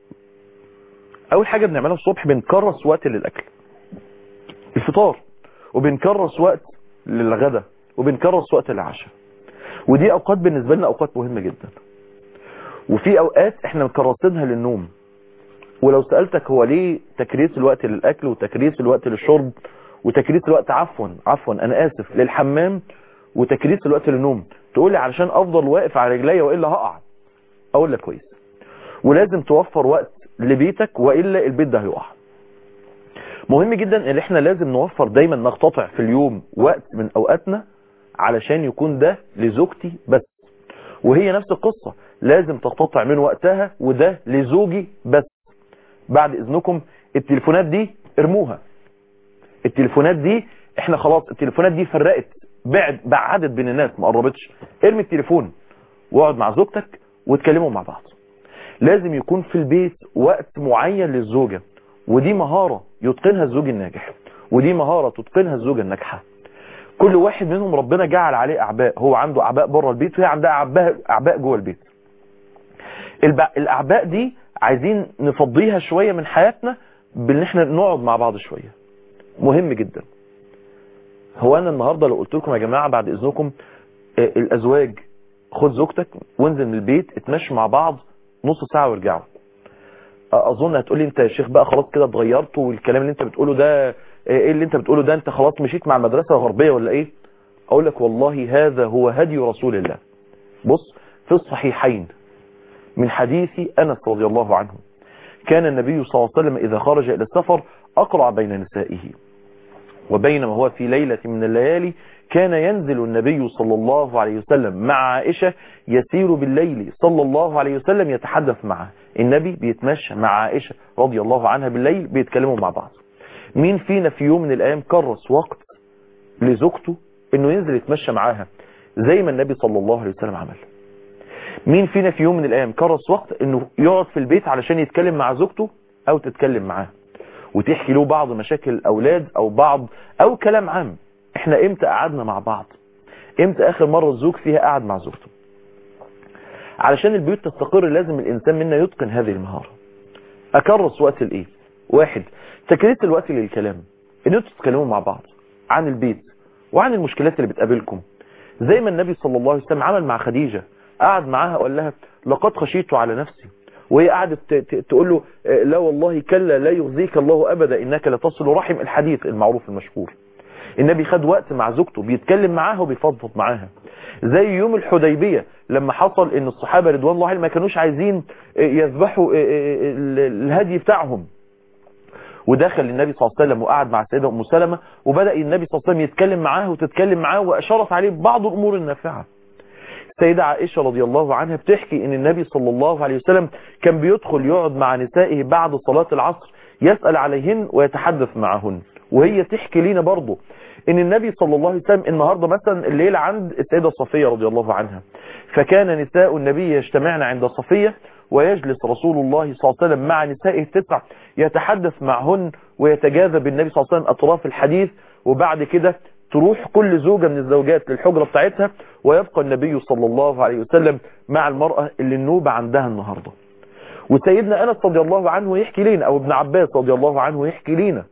اول حاجة بنعملها الصبح بنكرس وقت للاكل الفطار وبنكرس وقت للغدا وبنكرس وقت للعشاء ودي اوقات بالنسبة لنا اوقات مهمة جدا وفي اوقات احنا مكرسينها للنوم ولو سألتك هو ليه تكريس الوقت للاكل وتكريس الوقت للشرب وتكريس الوقت عفوا عفوا انا اسف للحمام وتكريس الوقت للنوم تقول لي علشان افضل واقف على رجليا والا هقع اقول لك كويس ولازم توفر وقت لبيتك والا البيت ده هيقع مهم جدا ان احنا لازم نوفر دايما نقتطع في اليوم وقت من اوقاتنا علشان يكون ده لزوجتي بس وهي نفس القصة لازم تقتطع من وقتها وده لزوجي بس بعد اذنكم التليفونات دي ارموها التليفونات دي احنا خلاص التليفونات دي فرقت بعد بعدت بين الناس ما قربتش ارمي التليفون واقعد مع زوجتك واتكلموا مع بعض لازم يكون في البيت وقت معين للزوجة ودي مهارة يتقنها الزوج الناجح ودي مهارة تتقنها الزوجة الناجحة كل واحد منهم ربنا جعل عليه اعباء هو عنده اعباء بره البيت وهي عندها اعباء اعباء جوه البيت الب- الاعباء دي عايزين نفضيها شوية من حياتنا بان احنا نقعد مع بعض شوية مهم جدا هو انا النهاردة لو قلت لكم يا جماعة بعد اذنكم آه، الازواج خد زوجتك وانزل من البيت اتمشوا مع بعض نص ساعة وارجعوا آه، اظن هتقولي انت يا شيخ بقى خلاص كده اتغيرت والكلام اللي انت بتقوله ده آه، ايه اللي انت بتقوله ده انت خلاص مشيت مع المدرسة الغربية ولا ايه اقول لك والله هذا هو هدي رسول الله بص في الصحيحين من حديث انس رضي الله عنه كان النبي صلى الله عليه وسلم اذا خرج الى السفر اقرع بين نسائه وبينما هو في ليلة من الليالي كان ينزل النبي صلى الله عليه وسلم مع عائشة يسير بالليل صلى الله عليه وسلم يتحدث معها النبي بيتمشى مع عائشة رضي الله عنها بالليل بيتكلموا مع بعض مين فينا في يوم من الايام كرس وقت لزوجته انه ينزل يتمشى معاها زي ما النبي صلى الله عليه وسلم عمل مين فينا في يوم من الايام كرس وقت انه يقعد في البيت علشان يتكلم مع زوجته او تتكلم معاه وتحكي له بعض مشاكل الاولاد او بعض او كلام عام احنا امتى قعدنا مع بعض امتى اخر مرة الزوج فيها قعد مع زوجته علشان البيوت تستقر لازم الانسان منا يتقن هذه المهارة اكرس وقت الايه واحد تكريس الوقت للكلام ان انتوا تتكلموا مع بعض عن البيت وعن المشكلات اللي بتقابلكم زي ما النبي صلى الله عليه وسلم عمل مع خديجة قعد معاها وقال لها لقد خشيت على نفسي وهي قعدت ت- ت- تقول له آه، لا والله كلا لا يخزيك الله ابدا انك لتصل رحم الحديث المعروف المشهور النبي خد وقت مع زوجته بيتكلم معاها وبيفضفض معاها زي يوم الحديبية لما حصل ان الصحابة رضوان الله عليهم ما كانوش عايزين آه، يذبحوا آه، آه، ال- الهدي بتاعهم ودخل النبي صلى الله عليه وسلم وقعد مع السيدة ام سلمة وبدأ النبي صلى الله عليه وسلم يتكلم معاه وتتكلم معاه واشارت عليه ببعض الامور النافعة السيدة عائشة رضي الله عنها بتحكي ان النبي صلى الله عليه وسلم كان بيدخل يقعد مع نسائه بعد صلاة العصر يسأل عليهن ويتحدث معهن وهي تحكي لنا برضه ان النبي صلى الله عليه وسلم النهاردة مثلا الليلة عند السيدة صفية رضي الله عنها فكان نساء النبي يجتمعن عند صفية ويجلس رسول الله صلى الله عليه وسلم مع نسائه التسع يتحدث معهن ويتجاذب النبي صلى الله عليه وسلم اطراف الحديث وبعد كده تروح كل زوجة من الزوجات للحجرة بتاعتها ويبقى النبي صلى الله عليه وسلم مع المرأة اللي النوبة عندها النهاردة وسيدنا أنس رضي الله عنه يحكي لنا أو ابن عباس رضي الله عنه يحكي لنا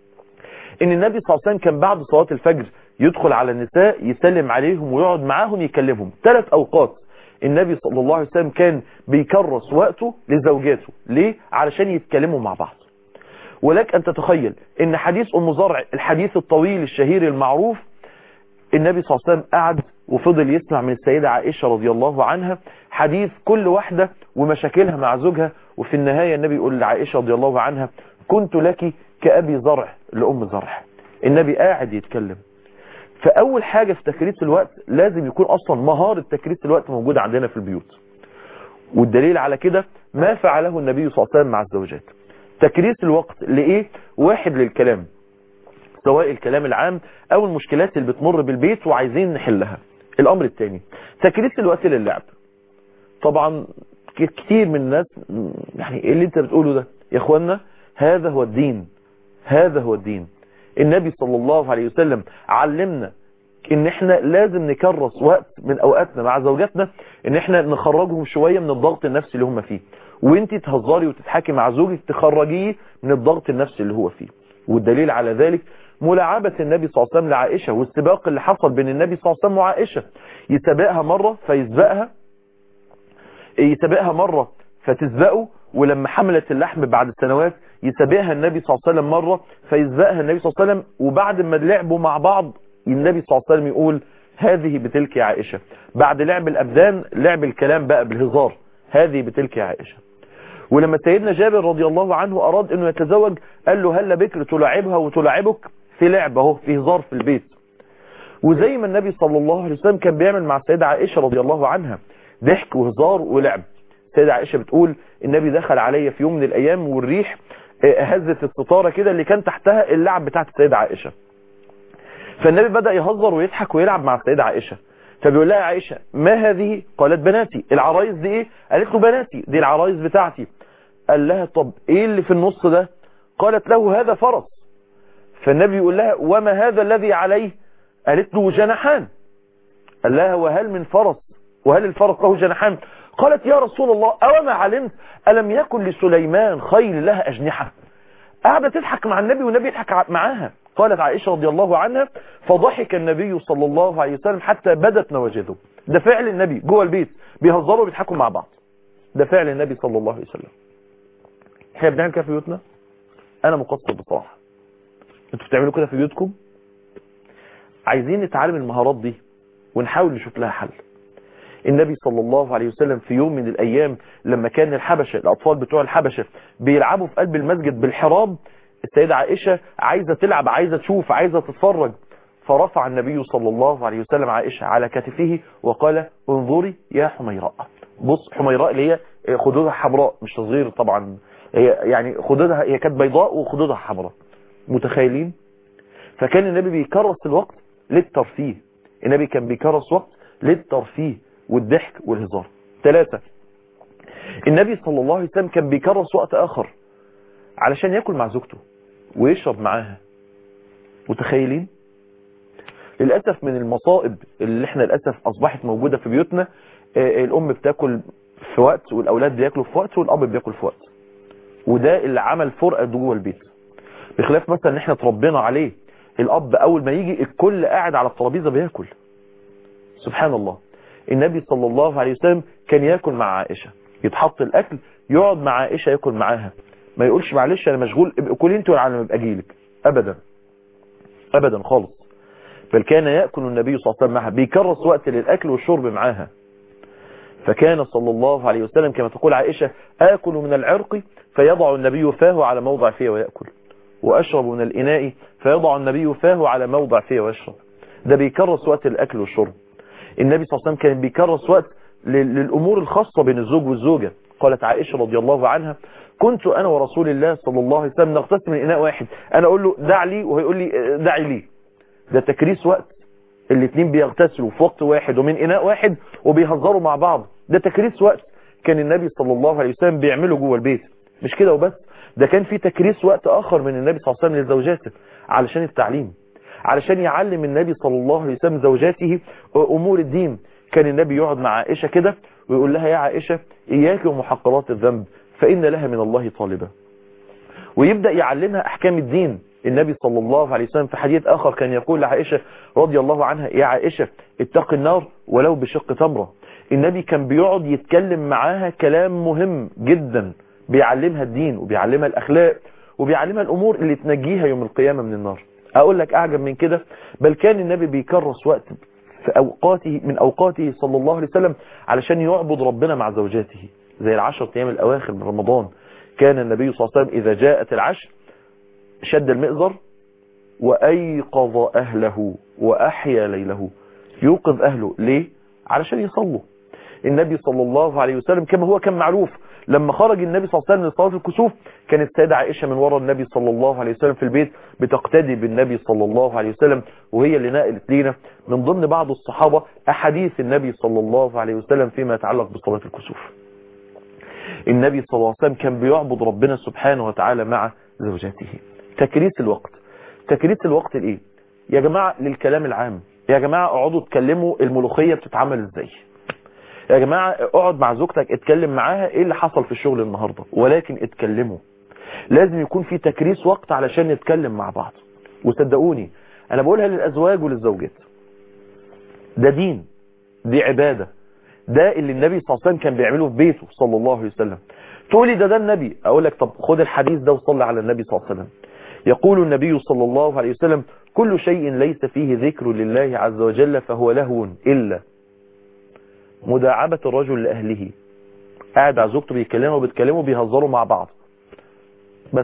ان النبي صلى الله عليه وسلم كان بعد صلاة الفجر يدخل على النساء يسلم عليهم ويقعد معاهم يكلمهم ثلاث اوقات النبي صلى الله عليه وسلم كان بيكرس وقته لزوجاته ليه علشان يتكلموا مع بعض ولك ان تتخيل ان حديث ام زرع الحديث الطويل الشهير المعروف النبي صلى الله عليه وسلم قعد وفضل يسمع من السيدة عائشة رضي الله عنها حديث كل واحدة ومشاكلها مع زوجها وفي النهاية النبي يقول لعائشة رضي الله عنها كنت لك كأبي زرع لأم زرع النبي قاعد يتكلم فأول حاجة في تكريس الوقت لازم يكون أصلا مهارة تكريس الوقت موجودة عندنا في البيوت والدليل على كده ما فعله النبي صلى الله عليه وسلم مع الزوجات تكريس الوقت لإيه واحد للكلام سواء الكلام العام او المشكلات اللي بتمر بالبيت وعايزين نحلها الامر الثاني تكريس الوقت للعب طبعا كتير من الناس يعني ايه اللي انت بتقوله ده يا اخوانا هذا هو الدين هذا هو الدين النبي صلى الله عليه وسلم علمنا ان احنا لازم نكرس وقت من اوقاتنا مع زوجاتنا ان احنا نخرجهم شوية من الضغط النفسي اللي هم فيه وانت تهزري وتضحكي مع زوجك تخرجيه من الضغط النفسي اللي هو فيه والدليل على ذلك ملاعبة النبي صلى الله عليه وسلم لعائشة والسباق اللي حصل بين النبي صلى الله عليه وسلم وعائشة يسبقها مرة فيسبقها يسبقها مرة فتسبقه ولما حملت اللحم بعد سنوات يسبقها النبي صلى الله عليه وسلم مرة فيسبقها النبي صلى الله عليه وسلم وبعد ما لعبوا مع بعض النبي صلى الله عليه وسلم يقول هذه بتلك يا عائشة بعد لعب الأبدان لعب الكلام بقى بالهزار هذه بتلك يا عائشة ولما سيدنا جابر رضي الله عنه أراد أنه يتزوج قال له هل بكر تلاعبها وتلاعبك في لعبة اهو في هزار في البيت وزي ما النبي صلى الله عليه وسلم كان بيعمل مع السيدة عائشة رضي الله عنها ضحك وهزار ولعب السيدة عائشة بتقول النبي دخل عليا في يوم من الأيام والريح هزت الستارة كده اللي كان تحتها اللعب بتاعت السيدة عائشة فالنبي بدأ يهزر ويضحك ويلعب مع السيدة عائشة فبيقول لها يا عائشة ما هذه قالت بناتي العرايس دي ايه قالت له بناتي دي العرايس بتاعتي قال لها طب ايه اللي في النص ده قالت له هذا فرس فالنبي يقول لها وما هذا الذي عليه قالت له جناحان قال لها وهل من فرس وهل الفرس له جناحان قالت يا رسول الله أوما علمت ألم يكن لسليمان خيل لها أجنحة قاعدة تضحك مع النبي والنبي يضحك معاها قالت عائشة رضي الله عنها فضحك النبي صلى الله عليه وسلم حتى بدت نواجذه ده فعل النبي جوه البيت بيهزروا وبيضحكوا مع بعض ده فعل النبي صلى الله عليه وسلم احنا بنعمل كده في بيوتنا انا مقصر بصراحة انتوا بتعملوا كده في بيوتكم عايزين نتعلم المهارات دي ونحاول نشوف لها حل النبي صلى الله عليه وسلم في يوم من الأيام لما كان الحبشة الأطفال بتوع الحبشة بيلعبوا في قلب المسجد بالحراب السيدة عائشة عايزة تلعب عايزة تشوف عايزة تتفرج فرفع النبي صلى الله عليه وسلم عائشة على كتفه وقال انظري يا حميراء بص حميراء اللي هي خدودها حمراء مش تصغير طبعا هي يعني خدودها هي كانت بيضاء وخدودها حمراء متخيلين فكان النبي بيكرس الوقت للترفيه النبي كان بيكرس وقت للترفيه والضحك والهزار ثلاثة النبي صلى الله عليه وسلم كان بيكرس وقت آخر علشان يأكل مع زوجته ويشرب معاها متخيلين للأسف من المصائب اللي احنا للأسف أصبحت موجودة في بيوتنا آه الأم بتاكل في وقت والأولاد بياكلوا في وقت والأب بياكل في وقت وده اللي عمل فرقة جوه البيت بخلاف مثلا ان احنا اتربينا عليه الأب أول ما يجي الكل قاعد على الترابيزة بياكل سبحان الله النبي صلى الله عليه وسلم كان ياكل مع عائشة يتحط الأكل يقعد مع عائشة ياكل معاها ما يقولش معلش أنا مشغول كل انت على ما ابقى اجيلك أبدا أبدا خالص بل كان يأكل النبي صلى الله عليه وسلم معها بيكرس وقت للأكل والشرب معاها فكان صلى الله عليه وسلم كما تقول عائشة آكل من العرق فيضع النبي فاه على موضع فيه ويأكل وأشرب من الإناء فيضع النبي فاه على موضع فيه ويشرب ده بيكرس وقت الأكل والشرب النبي صلى الله عليه وسلم كان بيكرس وقت للأمور الخاصة بين الزوج والزوجة قالت عائشة رضي الله عنها كنت أنا ورسول الله صلى الله عليه وسلم نغتسل من إناء واحد أنا أقول له دع لي وهو يقول لي دعي لي ده تكريس وقت الاثنين بيغتسلوا في وقت واحد ومن إناء واحد وبيهزروا مع بعض ده تكريس وقت كان النبي صلى الله عليه وسلم بيعمله جوه البيت مش كده وبس ده كان في تكريس وقت آخر من النبي صلى الله عليه وسلم لزوجاته علشان التعليم علشان يعلم النبي صلى الله عليه وسلم زوجاته أمور الدين كان النبي يقعد مع عائشة كده ويقول لها يا عائشة إياك ومحقرات الذنب فإن لها من الله طالبة ويبدأ يعلمها أحكام الدين النبي صلى الله عليه وسلم في حديث آخر كان يقول لعائشة رضي الله عنها يا عائشة اتق النار ولو بشق تمرة النبي كان بيقعد يتكلم معاها كلام مهم جدا بيعلمها الدين وبيعلمها الأخلاق وبيعلمها الأمور اللي تنجيها يوم القيامة من النار أقول لك أعجب من كده بل كان النبي بيكرس وقت في أوقاته من أوقاته صلى الله عليه وسلم علشان يعبد ربنا مع زوجاته زي العشر أيام الأواخر من رمضان كان النبي صلى الله عليه وسلم إذا جاءت العشر شد المئزر وأيقظ أهله وأحيا ليله يوقظ أهله ليه؟ علشان يصلوا النبي صلى الله عليه وسلم كما هو كان معروف لما خرج النبي صلى الله عليه وسلم لصلاة الكسوف كانت السيدة عائشة من وراء النبي صلى الله عليه وسلم في البيت بتقتدي بالنبي صلى الله عليه وسلم وهي اللي نقلت لينا من ضمن بعض الصحابة أحاديث النبي صلى الله عليه وسلم فيما يتعلق بصلاة الكسوف النبي صلى الله عليه وسلم كان بيعبد ربنا سبحانه وتعالى مع زوجاته تكريس الوقت تكريس الوقت الايه يا جماعة للكلام العام يا جماعة اقعدوا اتكلموا الملوخية بتتعمل ازاي يا جماعة اقعد مع زوجتك اتكلم معاها ايه اللي حصل في الشغل النهاردة ولكن اتكلموا لازم يكون في تكريس وقت علشان نتكلم مع بعض وصدقوني انا بقولها للازواج وللزوجات ده دين دي عبادة ده اللي النبي صلى الله عليه وسلم كان بيعمله في بيته صلى الله عليه وسلم تقولي ده ده النبي اقول لك طب خد الحديث ده وصلي على النبي صلى الله عليه وسلم يقول النبي صلى الله عليه وسلم كل شيء ليس فيه ذكر لله عز وجل فهو لهو إلا مداعبة الرجل لأهله قاعد على زوجته بيكلمه وبيتكلموا بيهزروا مع بعض بس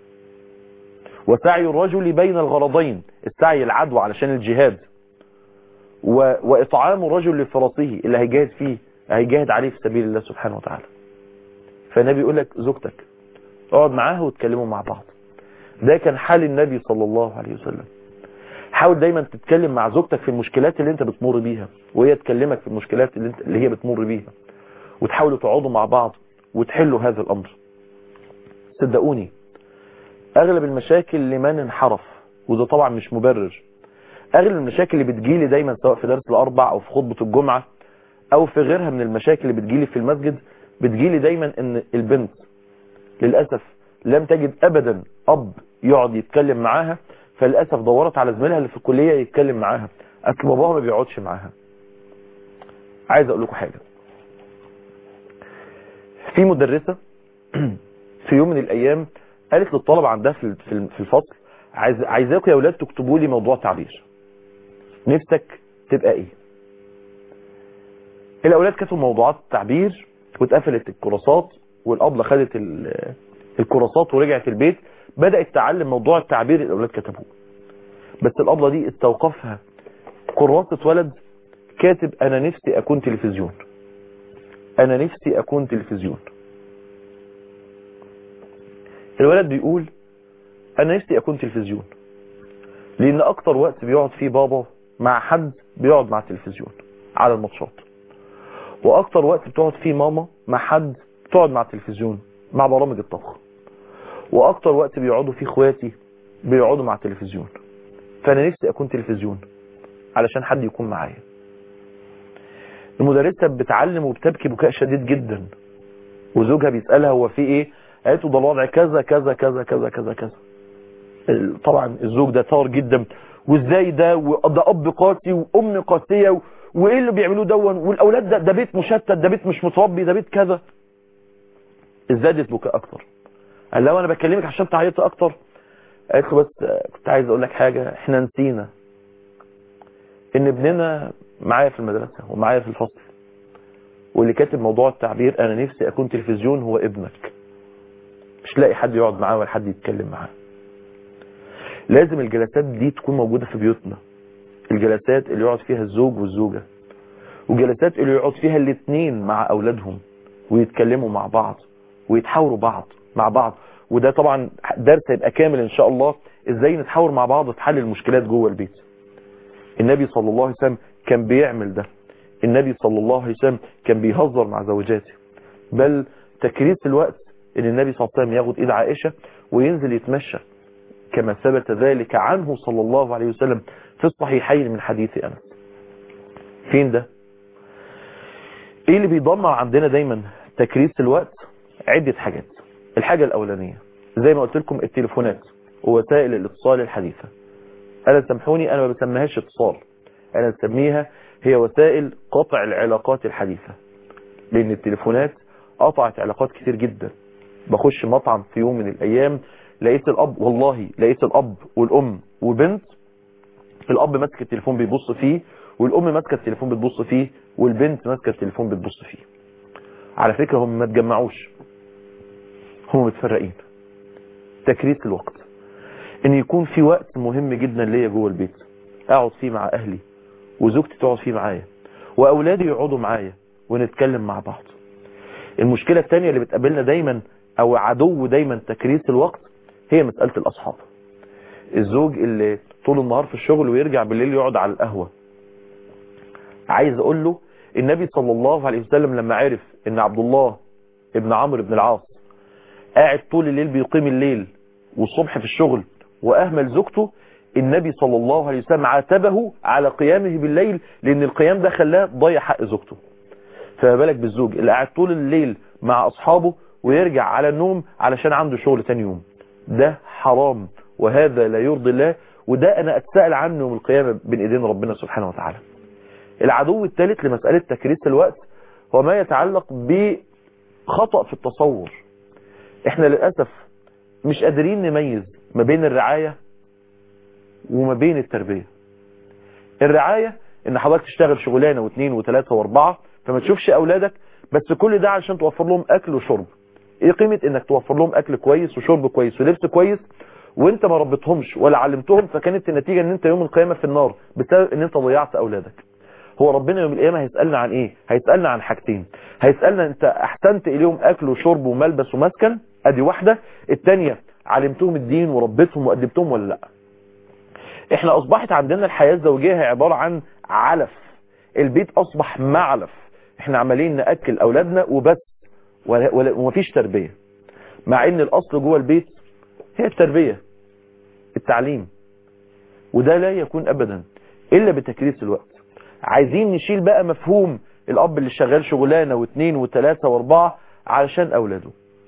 وسعي الرجل بين الغرضين السعي العدوى علشان الجهاد و... وإطعام الرجل لفرسه اللي هيجاهد فيه هيجاهد عليه في سبيل الله سبحانه وتعالى فالنبي يقول لك زوجتك اقعد معاها وتكلموا مع بعض ده كان حال النبي صلى الله عليه وسلم حاول دايما تتكلم مع زوجتك في المشكلات اللي انت بتمر بيها وهي تكلمك في المشكلات اللي, انت اللي هي بتمر بيها وتحاولوا تقعدوا مع بعض وتحلوا هذا الامر صدقوني اغلب المشاكل لمن انحرف وده طبعا مش مبرر اغلب المشاكل اللي بتجيلي دايما سواء في درس الاربع او في خطبة الجمعة او في غيرها من المشاكل اللي بتجيلي في المسجد بتجيلي دايما ان البنت للأسف لم تجد ابدا اب يقعد يتكلم معاها فللأسف دورت على زميلها اللي في الكلية يتكلم معاها اصل باباها ما بيقعدش معاها عايز اقول لكم حاجة في مدرسة في يوم من الايام قالت للطلبة عندها في في الفصل عايز عايزاكم يا اولاد تكتبوا لي موضوع تعبير نفسك تبقى ايه الاولاد كتبوا موضوعات تعبير واتقفلت الكراسات والابله خدت الكراسات ورجعت البيت بدات تعلم موضوع التعبير اللي الاولاد كتبوه بس الابله دي استوقفها كراسه ولد كاتب انا نفسي اكون تلفزيون انا نفسي اكون تلفزيون الولد بيقول انا نفسي اكون تلفزيون لان اكتر وقت بيقعد فيه بابا مع حد بيقعد مع التلفزيون على الماتشات واكتر وقت بتقعد فيه ماما مع حد بتقعد مع التلفزيون مع برامج الطبخ واكتر وقت بيقعدوا فيه اخواتي بيقعدوا مع التلفزيون فانا نفسي اكون تلفزيون علشان حد يكون معايا المدرسة بتعلم وبتبكي بكاء شديد جدا وزوجها بيسألها هو في ايه قالت له ده الوضع كذا كذا كذا كذا كذا كذا طبعا الزوج ده ثار جدا وازاي ده وده اب قاسي وام قاسيه وايه اللي بيعملوه دون والاولاد ده ده بيت مشتت ده بيت مش متربي ده بيت كذا ازدادت بكاء اكتر قال لو انا بكلمك عشان تعيطي اكتر قالت له بس كنت عايز اقول لك حاجه احنا نسينا ان ابننا معايا في المدرسه ومعايا في الفصل واللي كاتب موضوع التعبير انا نفسي اكون تلفزيون هو ابنك مش لاقي حد يقعد معاه ولا حد يتكلم معاه لازم الجلسات دي تكون موجودة في بيوتنا الجلسات اللي يقعد فيها الزوج والزوجة وجلسات اللي يقعد فيها الاثنين مع أولادهم ويتكلموا مع بعض ويتحاوروا بعض مع بعض وده طبعا درس هيبقى كامل ان شاء الله ازاي نتحاور مع بعض في حل المشكلات جوه البيت النبي صلى الله عليه وسلم كان بيعمل ده النبي صلى الله عليه وسلم كان بيهزر مع زوجاته بل تكريس الوقت ان النبي صلى الله عليه وسلم ياخد ايد عائشة وينزل يتمشى كما ثبت ذلك عنه صلى الله عليه وسلم في الصحيحين من حديث أنس فين ده ايه اللي بيدمر عندنا دايما تكريس الوقت عدة حاجات الحاجة الاولانية زي ما قلت لكم التليفونات ووسائل الاتصال الحديثة انا سامحوني انا ما بسميهاش اتصال انا بسميها هي وسائل قطع العلاقات الحديثة لان التليفونات قطعت علاقات كتير جدا بخش مطعم في يوم من الايام لقيت الاب والله لقيت الاب والام وبنت الاب ماسك التليفون بيبص فيه والام ماسكه التليفون بتبص فيه والبنت ماسكه التليفون بتبص فيه على فكره هم ما اتجمعوش هم متفرقين تكريس الوقت ان يكون في وقت مهم جدا ليا جوه البيت اقعد فيه مع اهلي وزوجتي تقعد فيه معايا واولادي يقعدوا معايا ونتكلم مع بعض المشكلة التانية اللي بتقابلنا دايما او عدو دايما تكريس الوقت هي مسألة الاصحاب الزوج اللي طول النهار في الشغل ويرجع بالليل يقعد على القهوة عايز اقول له النبي صلى الله عليه وسلم لما عرف ان عبد الله ابن عمرو بن العاص قاعد طول الليل بيقيم الليل والصبح في الشغل واهمل زوجته النبي صلى الله عليه وسلم عاتبه على قيامه بالليل لان القيام ده خلاه ضيع حق زوجته فما بالك بالزوج اللي قاعد طول الليل مع اصحابه ويرجع على النوم علشان عنده شغل تاني يوم ده حرام وهذا لا يرضي الله وده انا اتساءل عنه يوم القيامة بين ايدين ربنا سبحانه وتعالى العدو الثالث لمسألة تكريس الوقت هو ما يتعلق بخطأ في التصور احنا للأسف مش قادرين نميز ما بين الرعاية وما بين التربية الرعاية ان حضرتك تشتغل شغلانة واثنين وثلاثة واربعة فما تشوفش اولادك بس كل ده علشان توفر لهم اكل وشرب ايه قيمة انك توفر لهم اكل كويس وشرب كويس ولبس كويس وانت ما ربيتهمش ولا علمتهم فكانت النتيجة ان انت يوم القيامة في النار بسبب ان انت ضيعت اولادك هو ربنا يوم القيامة هيسألنا عن ايه هيسألنا عن حاجتين هيسألنا انت احسنت اليهم اكل وشرب وملبس ومسكن ادي واحدة التانية علمتهم الدين وربيتهم وأدبتهم ولا لا احنا اصبحت عندنا الحياة الزوجية هي عبارة عن علف البيت اصبح معلف احنا عمالين نأكل اولادنا وبس ومفيش تربية مع ان الاصل جوه البيت هي التربية التعليم وده لا يكون ابدا الا بتكريس الوقت عايزين نشيل بقى مفهوم الاب اللي شغال شغلانة واثنين وثلاثة واربعة علشان اولاده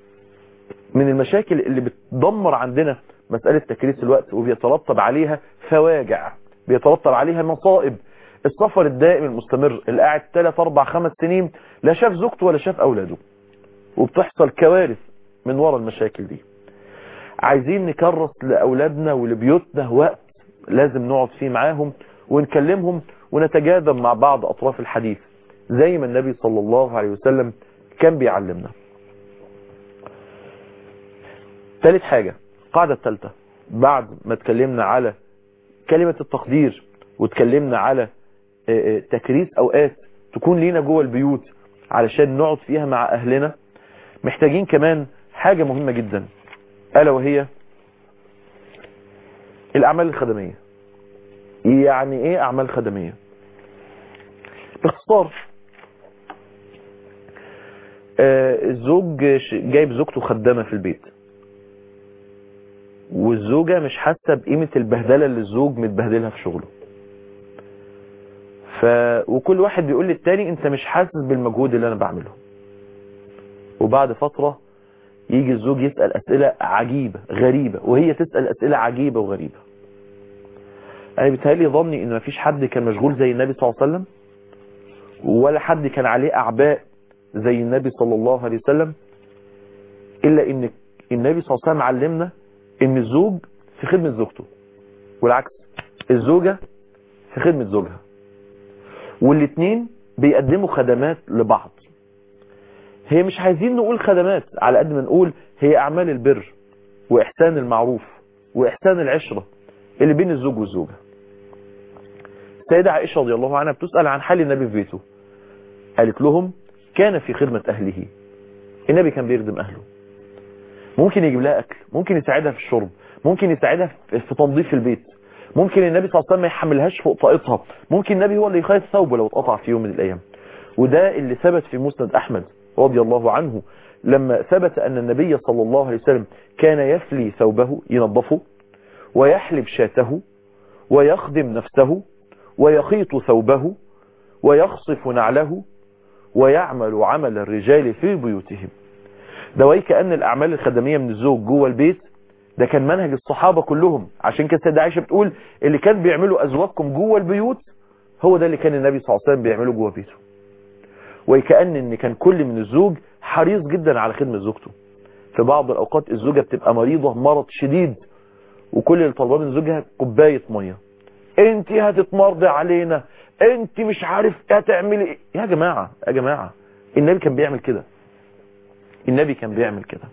من المشاكل اللي بتدمر عندنا مسألة تكريس الوقت وبيترتب عليها فواجع بيترتب عليها مصائب السفر الدائم المستمر اللي قاعد 3 4 5 سنين لا شاف زوجته ولا شاف اولاده وبتحصل كوارث من ورا المشاكل دي عايزين نكرس لاولادنا ولبيوتنا وقت لازم نقعد فيه معاهم ونكلمهم ونتجاذب مع بعض اطراف الحديث زي ما النبي صلى الله عليه وسلم كان بيعلمنا ثالث حاجة القاعدة الثالثة بعد ما اتكلمنا على كلمة التقدير واتكلمنا على تكريس اوقات تكون لينا جوه البيوت علشان نقعد فيها مع اهلنا محتاجين كمان حاجة مهمة جدا الا وهي الاعمال الخدمية يعني ايه اعمال خدمية باختصار الزوج جايب زوجته خدامة في البيت والزوجة مش حاسة بقيمة البهدلة اللي الزوج متبهدلها في شغله ف... وكل واحد بيقول للتاني انت مش حاسس بالمجهود اللي انا بعمله وبعد فترة يجي الزوج يسأل اسئلة عجيبة غريبة وهي تسأل اسئلة عجيبة وغريبة انا بيتهيألي ظني ان مفيش حد كان مشغول زي النبي صلى الله عليه وسلم ولا حد كان عليه اعباء زي النبي صلى الله عليه وسلم الا ان النبي صلى الله عليه وسلم علمنا ان الزوج في خدمة زوجته والعكس الزوجة في خدمة زوجها والاثنين بيقدموا خدمات لبعض هي مش عايزين نقول خدمات على قد ما نقول هي اعمال البر واحسان المعروف واحسان العشرة اللي بين الزوج والزوجة السيدة عائشة رضي الله عنها بتسأل عن حال النبي في بيته قالت لهم كان في خدمة اهله النبي كان بيخدم اهله ممكن يجيب لها اكل ممكن يساعدها في الشرب ممكن يساعدها في تنظيف البيت ممكن النبي صلى الله عليه وسلم ما يحملهاش فوق طاقتها ممكن النبي هو اللي يخيط ثوبه لو اتقطع في يوم من الايام وده اللي ثبت في مسند احمد رضي الله عنه لما ثبت ان النبي صلى الله عليه وسلم كان يفلي ثوبه ينظفه ويحلب شاته ويخدم نفسه ويخيط ثوبه ويخصف نعله ويعمل عمل الرجال في بيوتهم ده وكأن الأعمال الخدمية من الزوج جوه البيت ده كان منهج الصحابة كلهم عشان كده سيدة عائشة بتقول اللي كان بيعملوا أزواجكم جوه البيوت هو ده اللي كان النبي صلى الله عليه وسلم بيعمله جوه بيته وكأن ان كان كل من الزوج حريص جدا على خدمة زوجته في بعض الأوقات الزوجة بتبقى مريضة مرض شديد وكل اللي طلباه من زوجها كوباية مية انت هتتمرضي علينا انت مش عارف هتعملي ايه يا جماعة يا جماعة النبي كان بيعمل كده النبي كان بيعمل كده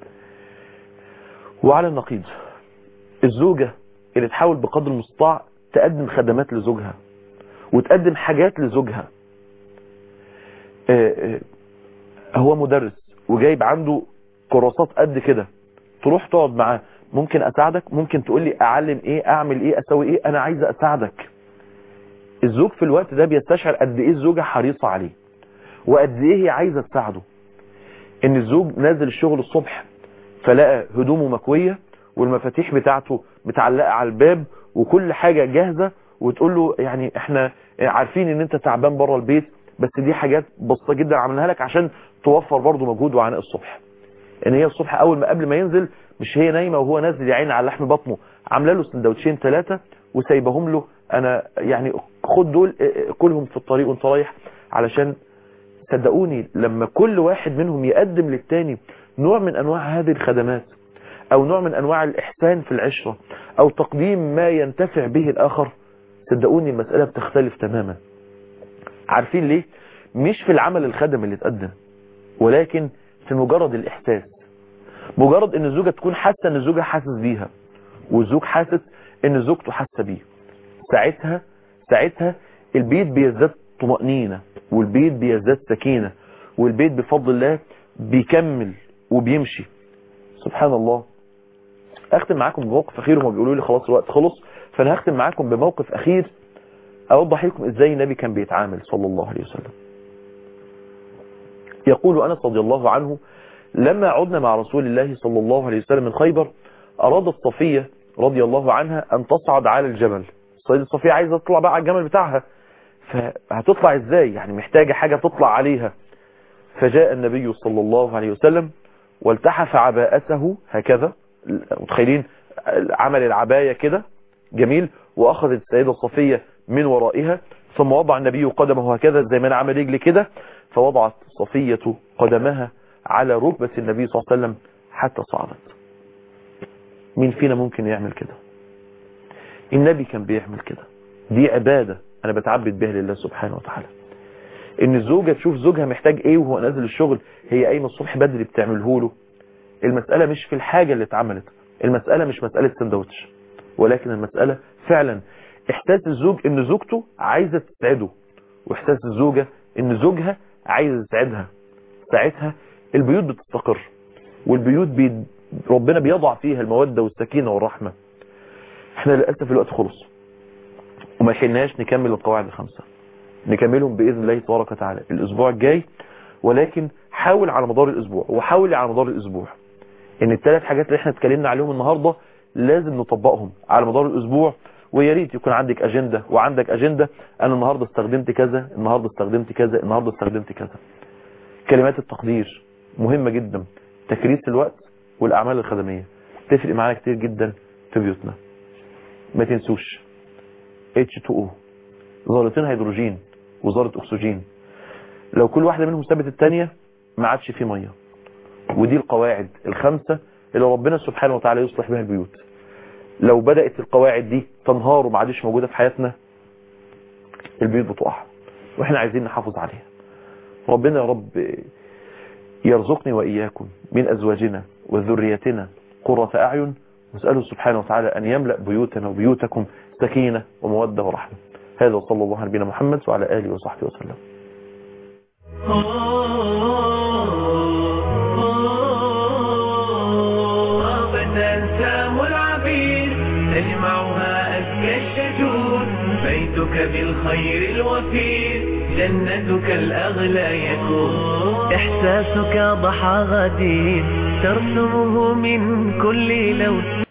وعلى النقيض الزوجة اللي تحاول بقدر المستطاع تقدم خدمات لزوجها وتقدم حاجات لزوجها آه، آه، هو مدرس وجايب عنده كراسات قد كده تروح تقعد معاه ممكن اساعدك ممكن تقول لي اعلم ايه اعمل ايه اسوي ايه انا عايز اساعدك الزوج في الوقت ده بيستشعر قد ايه الزوجة حريصة عليه وقد ايه هي عايزة تساعده ان الزوج نازل الشغل الصبح فلقى هدومه مكوية والمفاتيح بتاعته متعلقة على الباب وكل حاجة جاهزة وتقول له يعني احنا عارفين ان انت تعبان بره البيت بس دي حاجات بسيطة جدا عملناها لك عشان توفر برضه مجهود وعناء الصبح ان هي الصبح اول ما قبل ما ينزل مش هي نايمة وهو نازل يا عيني على لحم بطنه عامله له سندوتشين ثلاثة وسايبهم له انا يعني خد دول اه، اه، كلهم في الطريق وانت رايح علشان صدقوني لما كل واحد منهم يقدم للتاني نوع من انواع هذه الخدمات او نوع من انواع الاحسان في العشرة او تقديم ما ينتفع به الاخر صدقوني المسألة بتختلف تماما عارفين ليه مش في العمل الخدمي اللي اتقدم ولكن في مجرد الاحساس مجرد ان الزوجة تكون حاسة ان الزوجة حاسس بيها والزوج حاسس ان زوجته حاسة بيه ساعتها ساعتها البيت بيزداد طمأنينة والبيت بيزداد سكينة والبيت بفضل الله بيكمل وبيمشي سبحان الله اختم معاكم بموقف اخير هم بيقولوا لي خلاص الوقت خلص فانا هختم معاكم بموقف اخير اوضح لكم ازاي النبي كان بيتعامل صلى الله عليه وسلم يقول انس رضي الله عنه لما عدنا مع رسول الله صلى الله عليه وسلم من خيبر ارادت صفية رضي الله عنها ان تصعد على الجبل السيدة صفية عايزة تطلع بقى على الجمل بتاعها فهتطلع ازاي يعني محتاجة حاجة تطلع عليها فجاء النبي صلى الله عليه وسلم والتحف عباءته هكذا متخيلين عمل العباية كده جميل واخذت السيدة صفية من ورائها ثم وضع النبي قدمه هكذا زي ما انا عمل رجلي كده فوضعت صفية قدمها على ركبة النبي صلى الله عليه وسلم حتى صعدت مين فينا ممكن يعمل كده النبي كان بيعمل كده دي عبادة انا بتعبد بها لله سبحانه وتعالى ان الزوجة تشوف زوجها محتاج ايه وهو نازل الشغل هي قايمه الصبح بدري بتعمله له المسألة مش في الحاجة اللي اتعملت المسألة مش مسألة سندوتش ولكن المسألة فعلا احساس الزوج ان زوجته عايزة تسعده واحساس الزوجة ان زوجها عايز يسعدها ساعتها البيوت بتستقر والبيوت بي... ربنا بيضع فيها المودة والسكينة والرحمة احنا للأسف الوقت خلص وما لحقناش نكمل القواعد الخمسة نكملهم بإذن الله تبارك وتعالى الأسبوع الجاي ولكن حاول على مدار الأسبوع وحاول على مدار الأسبوع ان الثلاث حاجات اللي احنا اتكلمنا عليهم النهاردة لازم نطبقهم على مدار الأسبوع ويا ريت يكون عندك أجندة وعندك أجندة أنا النهاردة استخدمت كذا النهاردة استخدمت كذا النهاردة استخدمت كذا كلمات التقدير مهمة جدا تكريس الوقت والأعمال الخدمية تفرق معانا كتير جدا في بيوتنا ما تنسوش H2O ذرتين هيدروجين وذرة أكسجين لو كل واحدة منهم سابت التانية ما عادش فيه مية ودي القواعد الخمسة اللي ربنا سبحانه وتعالى يصلح بها البيوت لو بدأت القواعد دي تنهار وما عادش موجودة في حياتنا البيوت بتقع واحنا عايزين نحافظ عليها ربنا يا رب يرزقني وإياكم من أزواجنا وذريتنا قرة أعين نسأله سبحانه وتعالى أن يملأ بيوتنا وبيوتكم سكينة ومودة ورحمة هذا وصلى الله على نبينا محمد وعلى آله وصحبه وسلم طابت أنسام العبير تجمعها أزكى الشجون بيتك بالخير الوفير جنتك الأغلى يكون إحساسك ضحى غدير ترسمه من كل لون